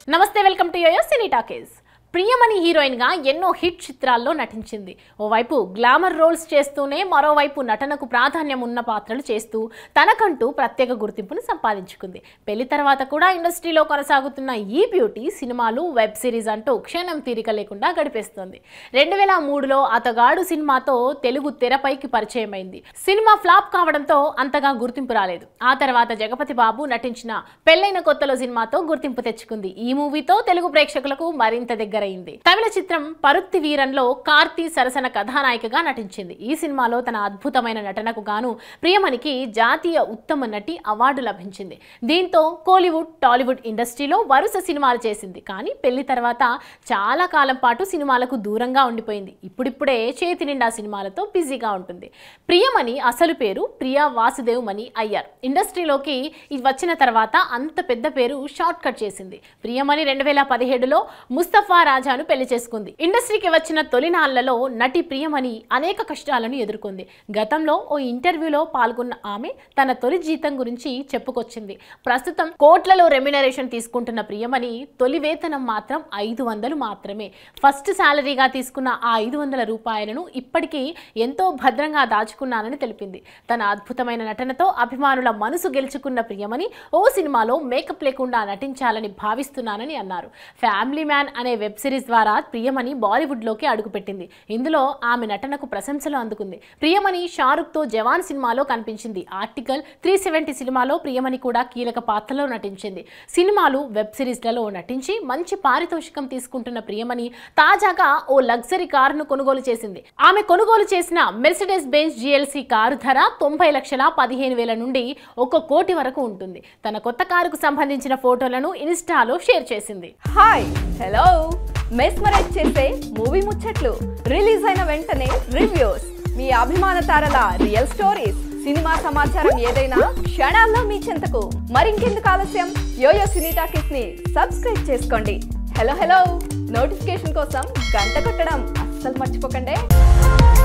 నమస్తే welcome to Yoyo Cine Talkies Priyamani హీరోయిన్గా ఎన్నో హిట్ చిత్రాల్లో నటించింది ఓవైపు గ్లామర్ రోల్స్ చేస్తూనే మరోవైపు నటనకు ప్రాధాన్యం ఉన్న పాత్రలు చేస్తూ తనకంటూ ప్రత్యేక గుర్తింపును సంపాదించుకుంది పెళ్లి తర్వాత కూడా ఇండస్ట్రీలో కొనసాగుతున్న ఈ బ్యూటీ సినిమాలు వెబ్ సిరీస్ అంటూ క్షణం తీరిక లేకుండా గడిపేస్తోంది రెండు వేల మూడులో అతగాడు సినిమాతో తెలుగు తెరపైకి పరిచయమైంది సినిమా ఫ్లాప్ కావడంతో అంతగా గుర్తింపు రాలేదు ఆ తర్వాత జగపతి బాబు నటించిన పెళ్లైన కొత్తలో సినిమాతో గుర్తింపు తెచ్చుకుంది ఈ మూవీతో తెలుగు ప్రేక్షకులకు మరింత దగ్గరైంది తమిళ చిత్రం పరుత్తి వీరంలో కార్తీ సరసన కథానాయికగా నటించింది ఈ సినిమాలో తన అద్భుతమైన నటనకు గాను ప్రియమణికి జాతీయ ఉత్తమ నటి అవార్డు లభించింది దీంతో కోలీవుడ్ టాలీవుడ్ ఇండస్ట్రీలో వరుస సినిమాలు చేసింది కానీ పెళ్లి తర్వాత చాలా కాలం పాటు సినిమాలకు దూరంగా ఉండిపోయింది ఇప్పుడిప్పుడే చేతి నిండా సినిమాలతో బిజీగా ఉంటుంది ప్రియమణి అసలు పేరు ప్రియా వాసుదేవ్ మణి అయ్యార్ ఇండస్ట్రీలోకి ఇది వచ్చిన తర్వాత అంత పెద్ద పేరు షార్ట్ కట్ చేసింది ప్రియమణి రెండు వేల పదిహేడులో ముస్తఫా రాజాను పెళ్లి చేసుకుంది ఇండస్ట్రీకి వచ్చిన తొలినాళ్లలో నటి ప్రియమణి అనేక కష్టాలను ఎదుర్కొంది గతంలో ఓ ఇంటర్వ్యూలో పాల్గొన్న ఆమె తన తొలి జీతం గురించి చెప్పుకొచ్చింది ప్రస్తుతం కోట్లలో రెమ్యునరేషన్ తీసుకుంటున్న ప్రియమణి తొలి వేతనం మాత్రం ఐదు వందలు మాత్రమే ఫస్ట్ శాలరీగా తీసుకున్న ఆ ఐదు వందల రూపాయలను ఇప్పటికీ ఎంతో భద్రంగా దాచుకున్నానని తెలిపింది తన అద్భుతమైన నటనతో అభిమానుల మనసు గెలుచుకున్న ప్రియమణి ఓ సినిమాలో మేకప్ లేకుండా నటించాలని భావిస్తున్నానని అన్నారు ఫ్యామిలీ మ్యాన్ అనే వెబ్ సిరీస్ ద్వారా ప్రియమణి బాలీవుడ్లోకి అడుగుపెట్టింది ఇందులో ఆమె నటనకు ప్రశంసలు అందుకుంది ప్రియమణి షారుఖ్తో జవాన్ సినిమాలో కనిపించింది ఆర్టికల్ త్రీ సెవెంటీ సినిమాలో ప్రియమణి కూడా కీలక పాత్రలో నటించింది సినిమాలు వెబ్ సిరీస్లలో నటించి మంచి పారితోషికం తీసుకుంటున్న ప్రియమణి తాజాగా ఓ లగ్జరీ కారును కొనుగోలు చేసింది ఆమె కొనుగోలు చేసిన మెర్సిడెస్ బెంజ్ జిఎల్సి కారు ధర తొంభై లక్షల పదిహేను వేల నుండి ఒక కోటి వరకు ఉంటుంది తన కొత్త కారుకు సంబంధించిన ఫోటోలను ఇన్స్టాలో షేర్ చేసింది హాయ్ హలో మెస్మరైజ్ చేసే మూవీ ముచ్చట్లు రిలీజ్ అయిన వెంటనే రివ్యూస్ మీ అభిమాన తారల రియల్ స్టోరీస్ సినిమా సమాచారం ఏదైనా క్షణాల్లో మీ చెంతకు మరింకెందుకు ఆలస్యం యోయో సినీ టాకీస్ ని సబ్స్క్రైబ్ చేసుకోండి హలో హలో నోటిఫికేషన్ కోసం గంట కొట్టడం అస్సలు మర్చిపోకండి